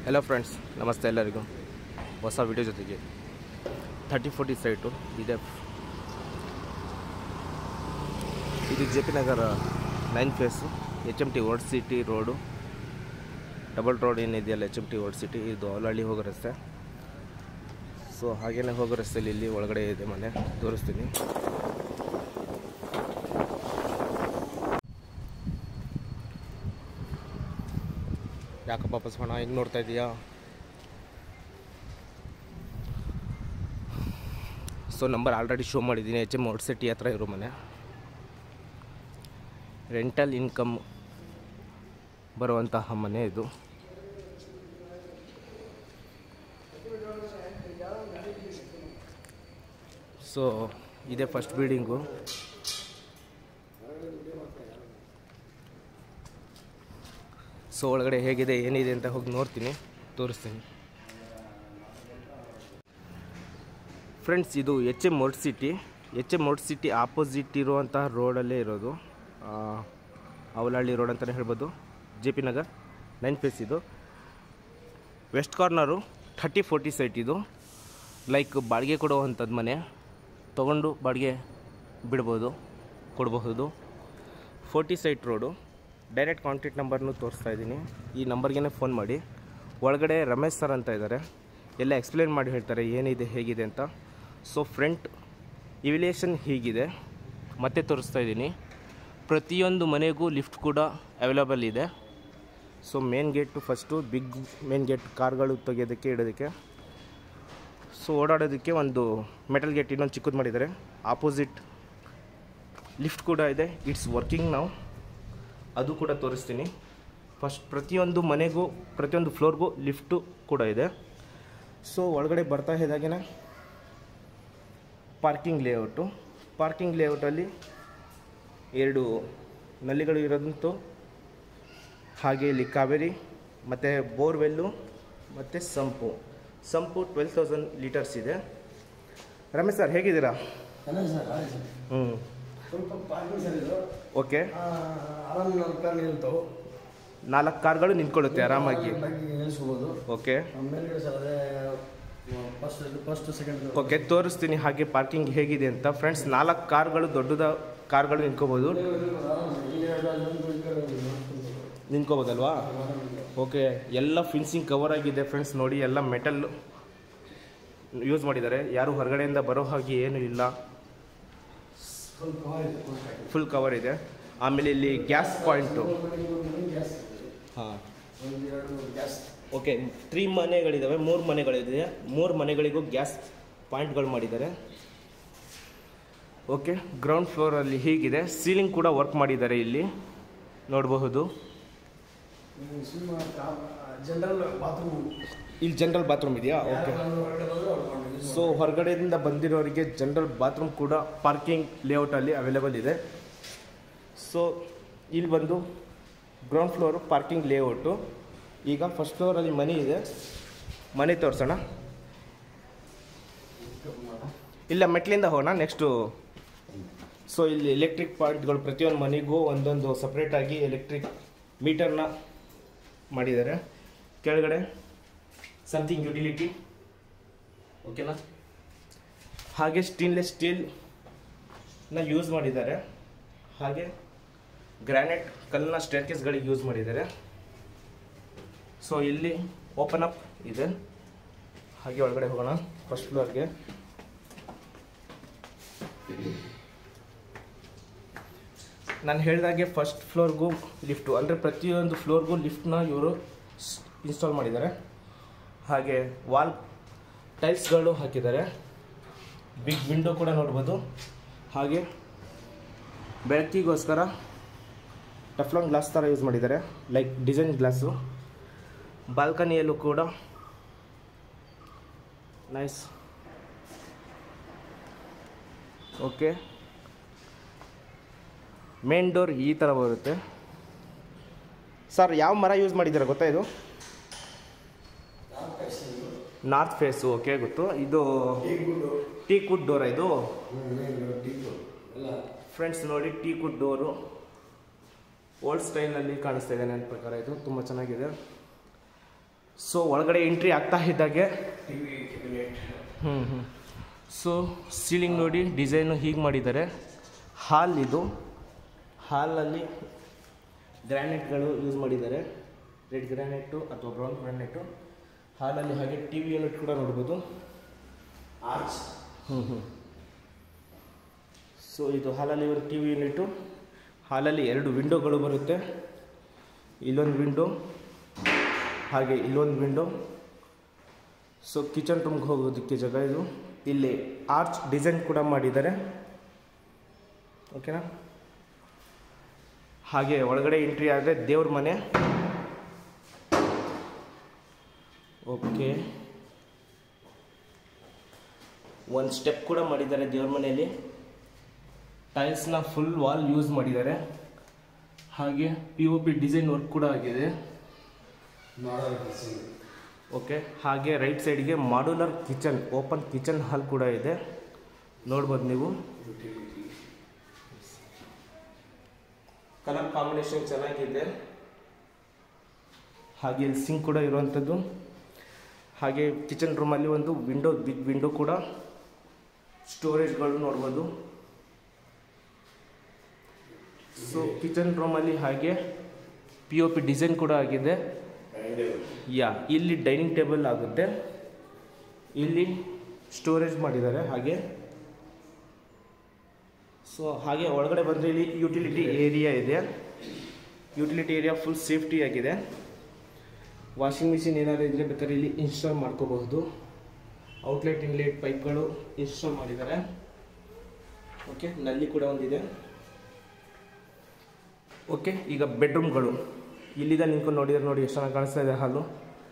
Hello friends ನಮಸ್ತೆ ಎಲ್ಲರಿಗೂ ಹೊಸ ವಿಡಿಯೋ ಜೊತೆಗೆ ಥರ್ಟಿ ಫೋರ್ಟಿ ಸೈಟು ಇದೆ ಇದು J P Nagar nine phase H M T world city road double road ಏನಿದೆಯಲ್ಲ H M T world city ಇದು ಅವಲಹಳ್ಳಿ ಹೋಗೋ ರಸ್ತೆ ಸೊ ಹಾಗೇನೆ ಹೋಗೋ ರಸ್ತೆಯಲ್ಲಿ ಇಲ್ಲಿ ಒಳಗಡೆ ಇದೆ ಮನೆ ತೋರಿಸ್ತೀನಿ ಯಾಕಪ್ಪ ಬಸವಣ್ಣ ಹೆಂಗೆ ನೋಡ್ತಾ ಇದೀಯಾ ಸೊ ನಂಬರ್ ಆಲ್ರೆಡಿ ಶೋ ಮಾಡಿದ್ದೀನಿ ಎಚ್ ಎಮ್ ಔಟ್ ಸಿಟಿ ಹತ್ರ ಇರೋ ಮನೆ ರೆಂಟಲ್ ಇನ್ಕಮ್ ಬರುವಂತಹ ಮನೆ ಇದು ಸೊ ಇದೇ ಫಸ್ಟ್ ಬಿಲ್ಡಿಂಗು ಸೊ ಒಳಗಡೆ ಹೇಗಿದೆ ಏನಿದೆ ಅಂತ ಹೋಗಿ ನೋಡ್ತೀನಿ ತೋರಿಸ್ತೀನಿ ಫ್ರೆಂಡ್ಸ್ ಇದು ಎಚ್ ಎಮ್ ಮೋಟ್ ಸಿಟಿ ಎಚ್ ಎಮ್ ಮೋಟ್ ಸಿಟಿ ಆಪೋಸಿಟ್ ಇರುವಂತಹ ರೋಡಲ್ಲೇ ಇರೋದು ಆ, ಅವಲಹಳ್ಳಿ ರೋಡ್ ಅಂತಲೇ ಹೇಳ್ಬೋದು J P Nagar nine phase ಇದು west corner thirty forty site ಇದು ಲೈಕ್ ಬಾಡಿಗೆ ಕೊಡುವಂಥದ್ದು ಮನೆ ತೊಗೊಂಡು ಬಾಡಿಗೆ ಬಿಡ್ಬೋದು ಕೊಡಬಹುದು forty site road direct contact ನಂಬರ್ನು ತೋರಿಸ್ತಾ ಇದ್ದೀನಿ ಈ ನಂಬರ್ಗೆ ಫೋನ್ ಮಾಡಿ ಒಳಗಡೆ ರಮೇಶ್ ಸರ್ ಅಂತ ಇದ್ದಾರೆ ಎಲ್ಲ ಎಕ್ಸ್ಪ್ಲೇನ್ ಮಾಡಿ ಹೇಳ್ತಾರೆ ಏನಿದೆ ಹೇಗಿದೆ ಅಂತ ಸೊ ಫ್ರಂಟ್ ಇವಿಲೇಷನ್ ಹೀಗಿದೆ ಮತ್ತೆ ತೋರಿಸ್ತಾ ಇದ್ದೀನಿ ಪ್ರತಿಯೊಂದು ಮನೆಗೂ ಲಿಫ್ಟ್ ಕೂಡ ಅವೈಲಬಲ್ ಇದೆ so main gate first big main gate ಕಾರ್ಗಳು ತೆಗೆಯೋದಕ್ಕೆ ಇಡೋದಕ್ಕೆ ಸೊ ಓಡಾಡೋದಕ್ಕೆ ಒಂದು ಮೆಟಲ್ ಗೇಟ್ ಇನ್ನೊಂದು ಚಿಕ್ಕದು ಮಾಡಿದ್ದಾರೆ ಆಪೋಸಿಟ್ ಲಿಫ್ಟ್ ಕೂಡ ಇದೆ ಇಟ್ಸ್ ವರ್ಕಿಂಗ್ ನಾವು ಅದು ಕೂಡ ತೋರಿಸ್ತೀನಿ ಫಸ್ಟ್ ಪ್ರತಿಯೊಂದು ಮನೆಗೂ ಪ್ರತಿಯೊಂದು ಫ್ಲೋರ್ಗೂ ಲಿಫ್ಟು ಕೂಡ ಇದೆ ಸೊ ಒಳಗಡೆ ಬರ್ತಾ ಇದ್ದಾಗೇನೆ ಪಾರ್ಕಿಂಗ್ ಲೇಔಟು ಪಾರ್ಕಿಂಗ್ ಲೇಔಟಲ್ಲಿ ಎರಡು ನಲ್ಲಿಗಳು ಇರೋದಂತೂ ಹಾಗೆ ಇಲ್ಲಿ ಕಾವೇರಿ ಮತ್ತು ಬೋರ್ವೆಲ್ಲು ಮತ್ತು sump sump twelve thousand litres ಇದೆ ರಮೇಶ್ ಸರ್ ಹೇಗಿದ್ದೀರಾ ಚೆನ್ನಾಗಿ ಸರ್ ಹಾಗೆ ಸರ್ ಹ್ಞೂ ಸ್ವಲ್ಪ ಪಾರ್ಕಿಂಗ್ ಸರ್ ಇದು ಓಕೆ ಆ, ಆರಾಮ್ ನಮ್ಮ ಕಾರ್ ನಿಲ್ತಾವೆ ನಾಲ್ಕು ಕಾರ್ಗಳು ನಿಂತ್ಕೊಳ್ಳುತ್ತೆ ಆರಾಮಾಗಿ ಬಾಗಿ ನಿಲ್ಲಿಸ್ಬೋದು ಓಕೆ ಆ, ಮೇಲ್ಗಡೆ ಸರ್ ಅದೇ ಫಸ್ಟ್ ಫಸ್ಟ್ ಸೆಕೆಂಡ್ ಓಕೆ ತೋರಿಸ್ತೀನಿ ಹಾಗೆ ಪಾರ್ಕಿಂಗ್ ಹೇಗಿದೆ ಅಂತ ಫ್ರೆಂಡ್ಸ್ ನಾಲ್ಕು ಕಾರ್ಗಳು ದೊಡ್ಡದ ಕಾರ್ಗಳು ನಿಂತ್ಕೋಬೋದು ನಿಂತ್ಕೋಬೋದಲ್ವಾ ಓಕೆ ಎಲ್ಲ ಫಿನ್ಸಿಂಗ್ ಕವರ್ ಆಗಿದೆ ಫ್ರೆಂಡ್ಸ್ ನೋಡಿ ಎಲ್ಲ ಮೆಟಲ್ ಯೂಸ್ ಮಾಡಿದ್ದಾರೆ ಯಾರು ಹೊರಗಡೆಯಿಂದ ಬರೋ ಹಾಗೆ ಏನೂ ಇಲ್ಲ ಸ್ವಲ್ಪ ಫುಲ್ ಕವರ್ ಇದೆ ಆಮೇಲೆ ಇಲ್ಲಿ ಗ್ಯಾಸ್ ಪಾಯಿಂಟು ಗ್ಯಾಸ್ ಹಾಂ ಒಂದು ಎರಡು ಗ್ಯಾಸ್ ಓಕೆ ತ್ರೀ ಮನೆಗಳಿದ್ದಾವೆ ಮೂರು ಮನೆಗಳಿದೆ ಮೂರು ಮನೆಗಳಿಗೂ ಗ್ಯಾಸ್ ಪಾಯಿಂಟ್ಗಳು ಮಾಡಿದ್ದಾರೆ ಓಕೆ ಗ್ರೌಂಡ್ ಫ್ಲೋರಲ್ಲಿ ಹೀಗಿದೆ ಸೀಲಿಂಗ್ ಕೂಡ ವರ್ಕ್ ಮಾಡಿದ್ದಾರೆ ಇಲ್ಲಿ ನೋಡಬಹುದು ಸುಮ್ಮ ಜನರಲ್ ಬಾತ್ರೂಮ್ ಇಲ್ಲಿ ಜನರಲ್ ಬಾತ್ರೂಮ್ ಇದೆಯಾ ಓಕೆ ಹೊರಗಡೆ ಬಂದ್ರೆ ಹೊಡ್ಕೊಂಡು ಸೊ ಹೊರಗಡೆಯಿಂದ ಬಂದಿರೋರಿಗೆ ಜನರಲ್ ಬಾತ್ರೂಮ್ ಕೂಡ ಪಾರ್ಕಿಂಗ್ ಲೇಔಟಲ್ಲಿ ಅವೈಲೇಬಲ್ ಇದೆ ಸೊ ಇಲ್ಲಿ ಬಂದು ಗ್ರೌಂಡ್ ಫ್ಲೋರು ಪಾರ್ಕಿಂಗ್ ಲೇಔಟು ಈಗ ಫಸ್ಟ್ ಫ್ಲೋರಲ್ಲಿ ಮನೆ ಇದೆ ಮನೆ ತೋರಿಸೋಣ ಇಲ್ಲ ಮೆಟ್ಲಿಂದ ಹೋಗೋಣ ನೆಕ್ಸ್ಟು ಸೊ ಇಲ್ಲಿ ಎಲೆಕ್ಟ್ರಿಕ್ ಪಾಯಿಂಟ್ಗಳು ಪ್ರತಿಯೊಂದು ಮನೆಗೂ ಒಂದೊಂದು ಸಪ್ರೇಟಾಗಿ ಎಲೆಕ್ಟ್ರಿಕ್ ಮೀಟರ್ನ ಮಾಡಿದ್ದಾರೆ ಕೆಳಗಡೆ ಸಮಥಿಂಗ್ ಯುಟಿಲಿಟಿ ಓಕೆನಾ ಹಾಗೆ ಸ್ಟೇನ್ಲೆಸ್ ಸ್ಟೀಲ್ನ ಯೂಸ್ ಮಾಡಿದ್ದಾರೆ ಹಾಗೆ ಗ್ರಾನೈಟ್ ಕಲ್ಲಿನ ಸ್ಟೇರ್ಕೇಸ್ಗಳಿಗೆ ಯೂಸ್ ಮಾಡಿದ್ದಾರೆ ಸೊ ಇಲ್ಲಿ ಓಪನ್ ಅಪ್ ಇದೆ ಹಾಗೆ ಒಳಗಡೆ ಹೋಗೋಣ ಫಸ್ಟ್ ಫ್ಲೋರ್ಗೆ ನಾನು ಹೇಳಿದಾಗೆ ಫಸ್ಟ್ ಫ್ಲೋರ್ಗೂ ಲಿಫ್ಟು ಅಂದರೆ ಪ್ರತಿಯೊಂದು ಫ್ಲೋರ್ಗೂ ಲಿಫ್ಟ್ನ ಇವರು ಇನ್ಸ್ಟಾಲ್ ಮಾಡಿದ್ದಾರೆ ಹಾಗೆ ವಾಲ್ ಟೈಲ್ಸ್ಗಳು ಹಾಕಿದ್ದಾರೆ ಬಿಗ್ ವಿಂಡೋ ಕೂಡ ನೋಡ್ಬೋದು ಹಾಗೆ ಬೆಳಕಿಗೋಸ್ಕರ ಟಫ್ಲಾನ್ ಗ್ಲಾಸ್ ಥರ ಯೂಸ್ ಮಾಡಿದ್ದಾರೆ ಲೈಕ್ ಡಿಸೈನ್ ಗ್ಲಾಸು ಬಾಲ್ಕನಿಯಲ್ಲೂ ಕೂಡ ನೈಸ್ ಓಕೆ ಮೇನ್ ಡೋರ್ ಈ ಥರ ಬರುತ್ತೆ ಸರ್ ಯಾವ ಮರ ಯೂಸ್ ಮಾಡಿದ್ದೀರಾ ಗೊತ್ತಾ ಇದು ನಾರ್ತ್ ಫೇಸು ಓಕೆ ಗೊತ್ತು ಇದು ಟೀ ಕುಡ್ ಡೋರ ಇದು ಎಲ್ಲ ಫ್ರೆಂಡ್ಸ್ ನೋಡಿ ಟೀ ಕುಡ್ ಡೋರು ಓಲ್ಡ್ ಸ್ಟೈಲ್ನಲ್ಲಿ ಕಾಣಿಸ್ತಾ ಇದೆ ನನ್ನ ಪ್ರಕಾರ ಇದು ತುಂಬ ಚೆನ್ನಾಗಿದೆ ಸೊ ಒಳಗಡೆ ಎಂಟ್ರಿ ಆಗ್ತಾ ಇದ್ದಾಗೆ ಟಿ ವಿ ಕ್ಯಾಬಿನೆಟ್ ಹ್ಞೂ ಹ್ಞೂ ಸೊ ಸೀಲಿಂಗ್ ನೋಡಿ ಡಿಸೈನು ಹೀಗೆ ಮಾಡಿದ್ದಾರೆ ಹಾಲ್ ಇದು ಹಾಲಲ್ಲಿ ಗ್ರ್ಯಾನೈಟ್ಗಳು ಯೂಸ್ ಮಾಡಿದ್ದಾರೆ ರೆಡ್ ಗ್ರ್ಯಾನೈಟು ಅಥವಾ ಬ್ರೌನ್ ಗ್ರ್ಯಾನೈಟು ಹಾಲಲ್ಲಿ ಹಾಗೆ ಟಿ ವಿ ಯೂನಿಟ್ ಕೂಡ ನೋಡ್ಬೋದು ಆರ್ಚ್ ಹ್ಞೂ ಹ್ಞೂ ಸೊ ಇದು ಹಾಲಲ್ಲಿ ಒಂದು ಟಿ ವಿ ಯೂನಿಟು ಹಾಲಲ್ಲಿ ಎರಡು ವಿಂಡೋಗಳು ಬರುತ್ತೆ ಇಲ್ಲೊಂದು ವಿಂಡೋ ಹಾಗೆ ಇಲ್ಲೊಂದು ವಿಂಡೋ ಸೊ ಕಿಚನ್ ರೂಮ್ಗೆ ಹೋಗೋದಕ್ಕೆ ಜಾಗ ಇದು ಇಲ್ಲಿ ಆರ್ಚ್ ಡಿಸೈನ್ ಕೂಡ ಮಾಡಿದ್ದಾರೆ ಓಕೆನಾ ಹಾಗೆ ಒಳಗಡೆ ಎಂಟ್ರಿ ಆದರೆ ದೇವ್ರ ಮನೆ ಓಕೆ ಒಂದು ಸ್ಟೆಪ್ ಕೂಡ ಮಾಡಿದ್ದಾರೆ ದೇವ್ರ ಮನೆಯಲ್ಲಿ ಟೈಲ್ಸ್ನ ಫುಲ್ ವಾಲ್ ಯೂಸ್ ಮಾಡಿದ್ದಾರೆ ಹಾಗೆ P O P design work ಕೂಡ ಆಗಿದೆ ಮಾಡಲ್ ಡ್ರೆಸ್ಸಿಂಗ್ ಓಕೆ ಹಾಗೆ ರೈಟ್ ಸೈಡ್ಗೆ modular kitchen open kitchen hall ಕೂಡ ಇದೆ ನೋಡ್ಬೋದು ನೀವು ಯುಟಿಲಿಟಿ ಕಲರ್ ಕಾಂಬಿನೇಷನ್ ಚೆನ್ನಾಗಿದೆ ಹಾಗೆ ಇಲ್ಲಿ ಸಿಂಕ್ ಕೂಡ ಇರುವಂಥದ್ದು ಹಾಗೆ ಕಿಚನ್ ರೂಮಲ್ಲಿ ಒಂದು ವಿಂಡೋ ಬಿಗ್ ವಿಂಡೋ ಕೂಡ ಸ್ಟೋರೇಜ್ಗಳು ನೋಡ್ಬೋದು ಸೊ ಕಿಚನ್ ರೂಮಲ್ಲಿ ಹಾಗೆ ಪಿ ಒ ಪಿ ಡಿಸೈನ್ ಕೂಡ ಆಗಿದೆ ಯಾ ಇಲ್ಲಿ ಡೈನಿಂಗ್ ಟೇಬಲ್ ಆಗುತ್ತೆ ಇಲ್ಲಿ ಸ್ಟೋರೇಜ್ ಮಾಡಿದ್ದಾರೆ ಹಾಗೆ ಸೊ ಹಾಗೆ ಒಳಗಡೆ ಬಂದರೆ ಇಲ್ಲಿ ಯುಟಿಲಿಟಿ ಏರಿಯಾ ಇದೆ ಯುಟಿಲಿಟಿ ಏರಿಯಾ ಫುಲ್ ಸೇಫ್ಟಿ ಆಗಿದೆ ವಾಷಿಂಗ್ ಮಿಷಿನ್ ಏನಾದರೂ ಇದ್ದರೆ ಬೇಕಾದ್ರೆ ಇಲ್ಲಿ ಇನ್ಸ್ಟಾಲ್ ಮಾಡ್ಕೋಬಹುದು ಔಟ್ಲೆಟ್ ಇನ್ಲೆಟ್ ಪೈಪ್ಗಳು ಇನ್ಸ್ಟಾಲ್ ಮಾಡಿದ್ದಾರೆ ಓಕೆ ನಲ್ಲಿ ಕೂಡ ಒಂದಿದೆ ಓಕೆ ಈಗ ಬೆಡ್ರೂಮ್ಗಳು ಇಲ್ಲಿಂದ ನಿಂತ್ಕೊಂಡು ನೋಡಿದ್ರೆ ನೋಡಿ ಎಷ್ಟು ಚೆನ್ನಾಗಿ ಕಾಣಿಸ್ತಾ ಇದೆ ಹಾಲು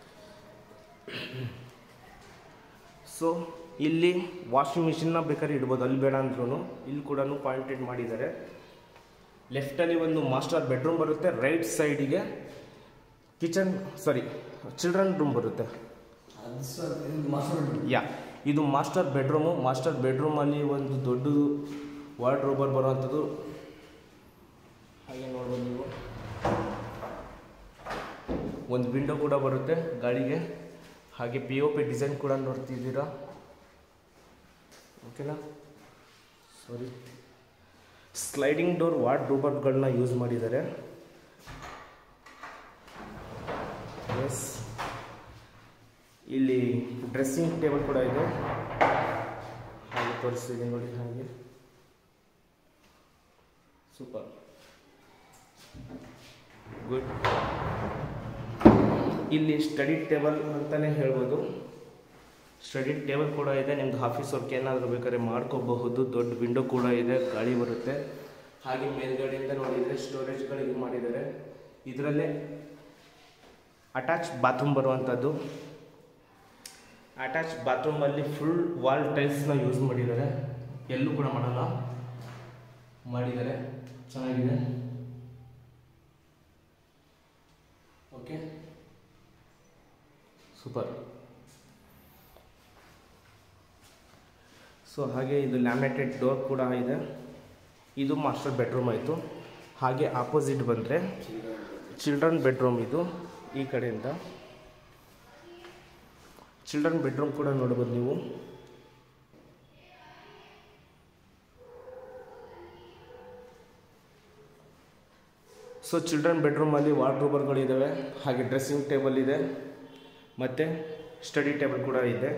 ಸೊ ಇಲ್ಲಿ ವಾಷಿಂಗ್ ಮಿಷಿನ್ನ ಬೇಕಾದ್ರೆ ಇಡ್ಬೋದು ಅಲ್ಲಿ ಬೇಡ ಅಂದ್ರೂ ಇಲ್ಲಿ ಕೂಡ ಪಾಯಿಂಟೆಡ್ ಮಾಡಿದ್ದಾರೆ ಲೆಫ್ಟಲ್ಲಿ ಒಂದು ಮಾಸ್ಟರ್ ಬೆಡ್ರೂಮ್ ಬರುತ್ತೆ ರೈಟ್ ಸೈಡಿಗೆ ಕಿಚನ್ ಸಾರಿ ಚಿಲ್ಡ್ರನ್ ರೂಮ್ ಬರುತ್ತೆ ಅದು ಸರ್ ಇದು ಮಾಸ್ಟರ್ ಯಾ ಇದು ಮಾಸ್ಟರ್ ಬೆಡ್ರೂಮು ಮಾಸ್ಟರ್ ಬೆಡ್ರೂಮಲ್ಲಿ ಒಂದು ದೊಡ್ಡದು ವಾರ್ಡ್ ರೋಬರ್ ಬರುವಂಥದ್ದು ಹಾಗೆ ನೋಡ್ಬೋದು ನೀವು ಒಂದು ವಿಂಡೋ ಕೂಡ ಬರುತ್ತೆ ಗಾಳಿಗೆ ಹಾಗೆ ಪಿ ಒ ಪಿ ಡಿಸೈನ್ ಕೂಡ ನೋಡ್ತಿದ್ದೀರಾ ಓಕೆನಾ ಸಾರಿ ಸ್ಲೈಡಿಂಗ್ ಡೋರ್ ವಾರ್ಡ್ ರೋಬರ್ಗಳನ್ನ ಯೂಸ್ ಮಾಡಿದ್ದಾರೆ ಎಸ್ ಇಲ್ಲಿ ಡ್ರೆಸ್ಸಿಂಗ್ ಟೇಬಲ್ ಕೂಡ ಇದೆ ಹಾಗೆ ತೋರಿಸ್ತಿದೆ ನೋಡಿ ಹಾಗೆ ಸೂಪರ್ ಗುಡ್ ಇಲ್ಲಿ ಸ್ಟಡಿ ಟೇಬಲ್ ಅಂತಲೇ ಹೇಳ್ಬೋದು ಸ್ಟಡಿ ಟೇಬಲ್ ಕೂಡ ಇದೆ ನಿಮ್ದು ಆಫೀಸ್ ವರ್ಕ್ ಏನಾದರೂ ಬೇಕಾದ್ರೆ ಮಾಡ್ಕೋಬಹುದು ದೊಡ್ಡ ವಿಂಡೋ ಕೂಡ ಇದೆ ಗಾಳಿ ಬರುತ್ತೆ ಹಾಗೆ ಮೇಲ್ಗಡೆಯಿಂದ ನೋಡಿದರೆ ಸ್ಟೋರೇಜ್ಗಳಿಗೆ ಮಾಡಿದ್ದಾರೆ ಇದರಲ್ಲೇ ಅಟ್ಯಾಚ್ ಬಾತ್ರೂಮ್ ಬರುವಂಥದ್ದು ಅಟ್ಯಾಚ್ ಬಾತ್ರೂಮಲ್ಲಿ ಫುಲ್ ವಾಲ್ ಟೈಲ್ಸ್ನ ಯೂಸ್ ಮಾಡಿದ್ದಾರೆ ಎಲ್ಲೂ ಕೂಡ ಮಾಡಲ್ಲ ಮಾಡಿದ್ದಾರೆ ಚೆನ್ನಾಗಿದೆ ಓಕೆ ಸೂಪರ್ ಸೊ ಹಾಗೆ ಇದು ಲ್ಯಾಮಿನೇಟೆಡ್ ಡೋರ್ ಕೂಡ ಇದೆ ಇದು ಮಾಸ್ಟರ್ ಬೆಡ್ರೂಮ್ ಆಯಿತು ಹಾಗೆ ಆಪೋಸಿಟ್ ಬಂದರೆ ಚಿಲ್ಡ್ರನ್ ಬೆಡ್ರೂಮ್ ಇದು ಈ ಕಡೆಯಿಂದ ಚಿಲ್ಡ್ರನ್ ಬೆಡ್ರೂಮ್ ಕೂಡ ನೋಡ್ಬೋದು ನೀವು ಸೊ ಚಿಲ್ಡ್ರನ್ ಬೆಡ್ರೂಮಲ್ಲಿ ವಾರ್ಡ್ರೋಬರ್ಗಳಿದ್ದಾವೆ ಹಾಗೆ ಡ್ರೆಸ್ಸಿಂಗ್ ಟೇಬಲ್ ಇದೆ ಮತ್ತು ಸ್ಟಡಿ ಟೇಬಲ್ ಕೂಡ ಇದೆ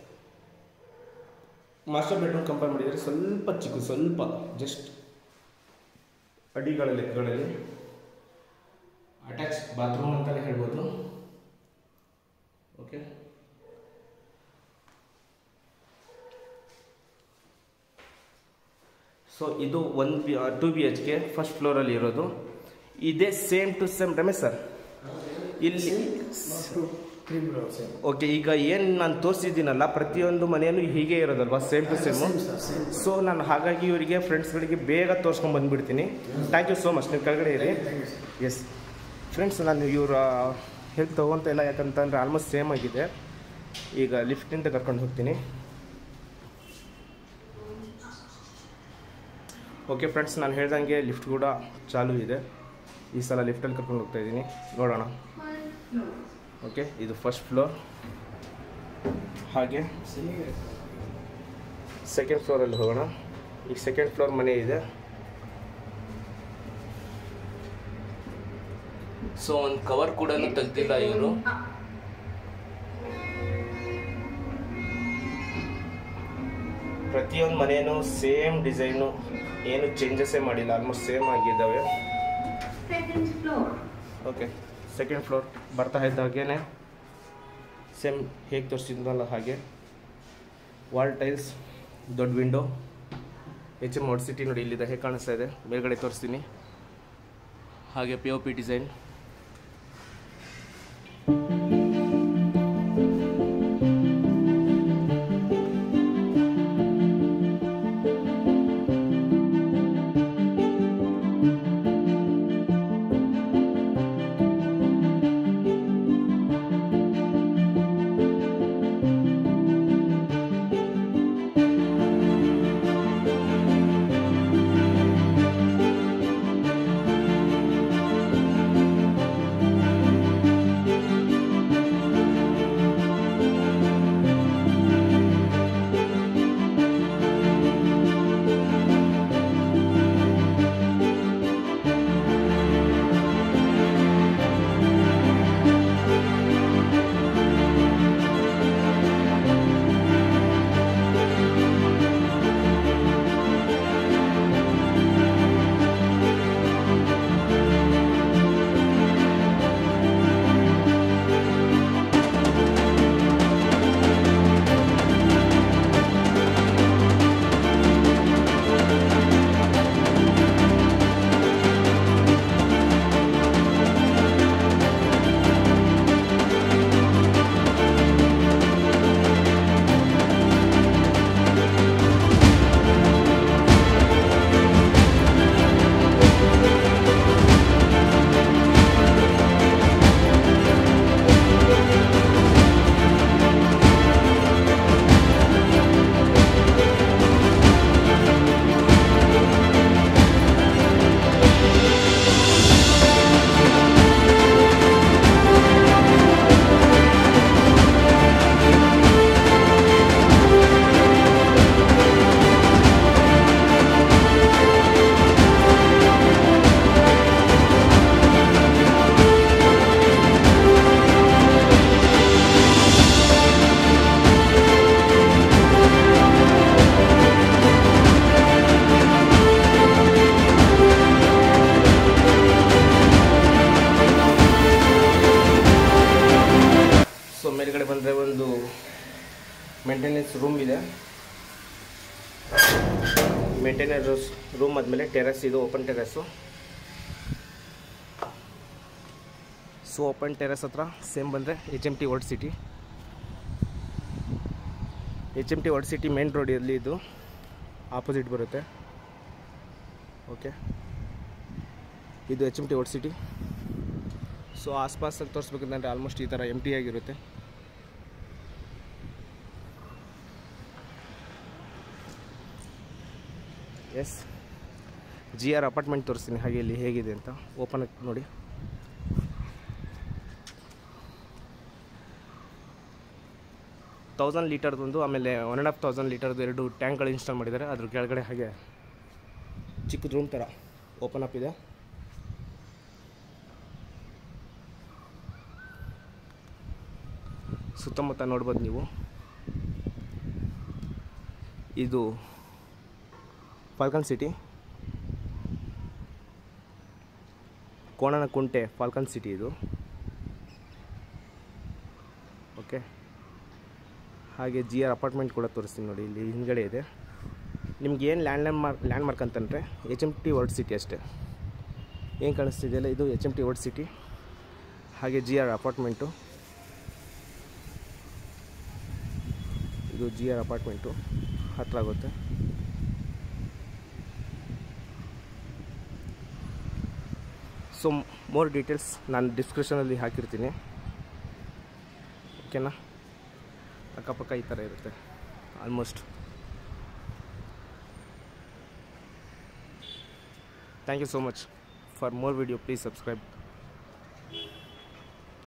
ಮಾಸ್ಟರ್ ಬೆಡ್ರೂಮ್ ಕಂಪೇರ್ ಮಾಡಿದರೆ ಸ್ವಲ್ಪ ಚಿಕ್ಕ ಸ್ವಲ್ಪ ಜಸ್ಟ್ ಅಡಿಗಳ ಲೆಕ್ಕಗಳಲ್ಲಿ ಅಟ್ಯಾಚ್ ಬಾತ್ರೂಮ್ ಅಂತಲೇ ಹೇಳ್ಬೋದು ಓಕೆ ಸೊ ಇದು one B two B H K first ಫ್ಲೋರಲ್ಲಿ ಇರೋದು ಇದೇ same to same Ramesh sir ಇಲ್ಲಿ ತ್ರೀ ಸೇಮ್ ಓಕೆ ಈಗ ಏನು ನಾನು ತೋರಿಸಿದ್ದೀನಲ್ಲ ಪ್ರತಿಯೊಂದು ಮನೆಯಲ್ಲೂ ಹೀಗೆ ಇರೋದಲ್ವಾ ಸೇಮ್ ಟು ಸೇಮು ಸೊ ನಾನು ಹಾಗಾಗಿ ಇವರಿಗೆ ಫ್ರೆಂಡ್ಸ್ಗಳಿಗೆ ಬೇಗ ತೋರಿಸ್ಕೊಂಡು ಬಂದುಬಿಡ್ತೀನಿ ಥ್ಯಾಂಕ್ ಯು ಸೋ ಮಚ್ ನೀವು ಕೆಳಗಡೆ ಇರಿ ಎಸ್ ಫ್ರೆಂಡ್ಸ್ ನಾನು ಇವರ ಹೆಲ್ಪ್ ತೊಗೊತ ಇಲ್ಲ ಯಾಕಂತಂದರೆ ಆಲ್ಮೋಸ್ಟ್ ಸೇಮ್ ಆಗಿದೆ ಈಗ ಲಿಫ್ಟಿಂದ ಕರ್ಕೊಂಡು ಹೋಗ್ತೀನಿ ಓಕೆ ಫ್ರೆಂಡ್ಸ್ ನಾನು ಹೇಳ್ದಂಗೆ ಲಿಫ್ಟ್ ಕೂಡ ಚಾಲೂ ಇದೆ ಈ ಸಲ ಲಿಫ್ಟಲ್ಲಿ ಕರ್ಕೊಂಡು ಹೋಗ್ತಾ ಇದ್ದೀನಿ ನೋಡೋಣ ಓಕೆ ಇದು ಫಸ್ಟ್ ಫ್ಲೋರ್ ಹಾಗೆ ಸೆಕೆಂಡ್ ಫ್ಲೋರಲ್ಲಿ ಹೋಗೋಣ ಈಗ ಸೆಕೆಂಡ್ ಫ್ಲೋರ್ ಮನೆ ಇದೆ ಸೊ ಒಂದು ಕವರ್ ಕೂಡ ತೆಗ್ದಿಲ್ಲ ಇವರು ಪ್ರತಿಯೊಂದು ಮನೇನು ಸೇಮ್ ಡಿಸೈನು ಏನು ಚೇಂಜಸ್ಸೇ ಮಾಡಿಲ್ಲ ಆಲ್ಮೋಸ್ಟ್ ಸೇಮ್ ಆಗಿದ್ದಾವೆ Second floor. Okay second floor ಬರ್ತಾ ಇದ್ದಾಗೇನೆ ಸೇಮ್ ಹೇಗೆ ತೋರಿಸಿದ್ನಲ್ಲ ಹಾಗೆ ವಾಲ್ ಟೈಲ್ಸ್ ದೊಡ್ಡ ವಿಂಡೋ ಎಚ್ ಎಮ್ ಸಿಟಿ ನೋಡಿ ಇಲ್ಲಿದೆ ಹೇಗೆ ಕಾಣಿಸ್ತಾ ಇದೆ ಮೇಲ್ಗಡೆ ತೋರಿಸ್ತೀನಿ ಹಾಗೆ P O P design so ಮೇಲ್ಗಡೆ ಬಂದರೆ ಒಂದು ಮೇಂಟೆನೆನ್ಸ್ ರೂಮ್ ಇದೆ ಮೇಂಟೆನೆನ್ಸ್ ರೂಮ್ ಆದಮೇಲೆ ಟೆರೆಸ್ ಇದು open terrace so open terrace ಹತ್ರ ಸೇಮ್ ಬಂದರೆ H M T world city H M T world city main ರೋಡಲ್ಲಿ ಇದು ಆಪೋಸಿಟ್ ಬರುತ್ತೆ ಓಕೆ ಇದು H M T world city so ಆಸ್ಪಾಸಲ್ಲಿ ತೋರಿಸ್ಬೇಕಂತಂದರೆ ಆಲ್ಮೋಸ್ಟ್ ಈ ಥರ ಎಮ್ ಟಿ ಆಗಿರುತ್ತೆ ಎಸ್ ಜಿ ಆರ್ ಅಪಾರ್ಟ್ಮೆಂಟ್ ತೋರಿಸ್ತೀನಿ ಹಾಗೆ ಇಲ್ಲಿ ಹೇಗಿದೆ ಅಂತ ಓಪನ್ ನೋಡಿ ತೌಸಂಡ್ ಲೀಟರ್ದೊಂದು ಆಮೇಲೆ ಒನ್ ಆ್ಯಂಡ್ ಹಾಫ್ ತೌಸಂಡ್ ಲೀಟರ್ದು ಎರಡು ಟ್ಯಾಂಕ್ಗಳು ಇನ್ಸ್ಟಾಲ್ ಮಾಡಿದ್ದಾರೆ ಅದ್ರ ಕೆಳಗಡೆ ಹಾಗೆ ಚಿಕ್ಕದ ರೂಮ್ ಥರ ಓಪನ್ ಅಪ್ ಇದೆ ಸುತ್ತಮುತ್ತ ನೋಡ್ಬೋದು ನೀವು ಇದು Falcon city Konanakunte Falcon city ಇದು ಓಕೆ ಹಾಗೆ ಜಿ ಆರ್ ಅಪಾರ್ಟ್ಮೆಂಟ್ ಕೂಡ ತೋರಿಸ್ತೀನಿ ನೋಡಿ ಇಲ್ಲಿ ಹಿಂದ್ಗಡೆ ಇದೆ ನಿಮ್ಗೆ ಏನು land landmark landmark ಅಂತಂದರೆ H M T world city ಅಷ್ಟೇ ಏನು ಕಾಣಿಸ್ತಿದೆಯಲ್ಲ ಇದು H M T world city ಹಾಗೆ ಜಿ ಆರ್ ಅಪಾರ್ಟ್ಮೆಂಟು ಇದು ಜಿ ಆರ್ ಅಪಾರ್ಟ್ಮೆಂಟು ಹತ್ರ ಆಗುತ್ತೆ ಸೊ ಮೋರ್ ಡೀಟೇಲ್ಸ್ ನಾನು ಡಿಸ್ಕ್ರಿಪ್ಷನಲ್ಲಿ ಹಾಕಿರ್ತೀನಿ ಓಕೆನಾ ಅಕ್ಕಪಕ್ಕ ಈ ಥರ ಇರುತ್ತೆ almost thank you so much for more video please subscribe